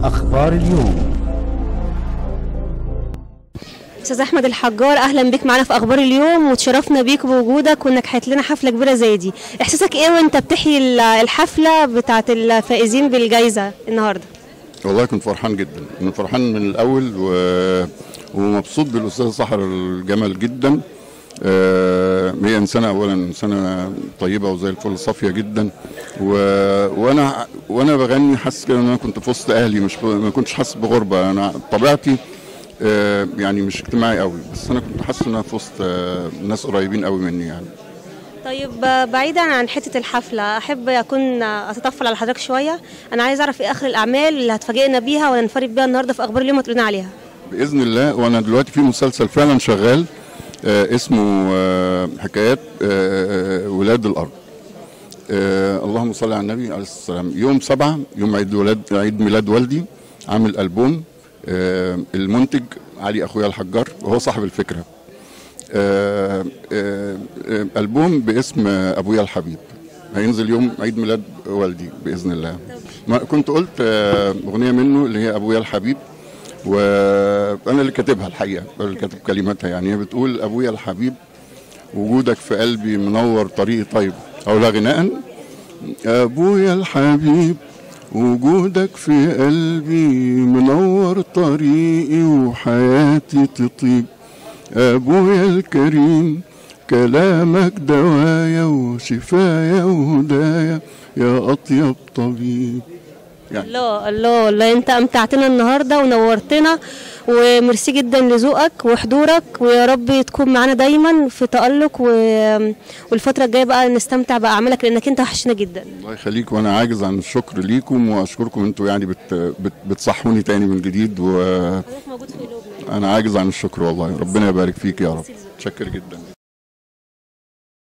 أخبار اليوم استاذ احمد الحجار اهلا بيك معانا في اخبار اليوم وتشرفنا بيك بوجودك وانك حيت لنا حفله كبيره زي دي احساسك ايه وانت بتحيي ال- الحفله بتاعه الفائزين بالجائزه النهارده والله كنت فرحان جدا انا فرحان من الاول و... ومبسوط بالاستاذ سحر الجمل جدا آه، هي انسانه اولا انسانه طيبه وزي الفل صافيه جدا و... وانا وانا بغني حاسس كده ان انا كنت في وسط اهلي مش ب... ما كنتش حاسس بغربه انا طبيعتي آه، يعني مش اجتماعي قوي بس انا كنت حاسس ان انا في وسط آه، ناس قريبين قوي مني يعني طيب آه، بعيدا عن حته الحفله احب اكون آه، اتطفل على حضرتك شويه انا عايز اعرف ايه اخر الاعمال اللي هتفاجئنا بيها ولا ننفرد بيها النهارده في اخبار اليوم وتقول لنا عليها باذن الله وانا دلوقتي في مسلسل فعلا شغال آه اسمه آه حكايات آه آه، ولاد الارض آه اللهم صل على النبي عليه الصلاه والسلام يوم سبعة يوم عيد ولاد عيد ميلاد والدي عامل البوم آه المنتج علي اخويا الحجار وهو صاحب الفكره آه آه آه البوم باسم آه، ابويا الحبيب هينزل يوم عيد ميلاد والدي باذن الله ما كنت قلت آه، اغنيه منه اللي هي ابويا الحبيب وانا اللي كاتبها الحقيقه أنا اللي كاتب كلماتها يعني هي بتقول ابويا الحبيب وجودك في قلبي منور طريقي طيب اقولها غناء ابويا الحبيب وجودك في قلبي منور طريقي وحياتي تطيب ابويا الكريم كلامك دوايا وشفايا وهدايا يا اطيب طبيب يعني الله الله الله انت امتعتنا النهارده ونورتنا وميرسي جدا لذوقك وحضورك ويا رب تكون معانا دايما في تألق و... والفتره الجايه بقى نستمتع باعمالك لانك انت وحشنا جدا الله يخليك وانا عاجز عن الشكر ليكم واشكركم انتوا يعني بت بت بتصحوني تاني من جديد وانا موجود في قلوبنا عاجز عن الشكر والله ربنا يبارك فيك يا رب شكر جدا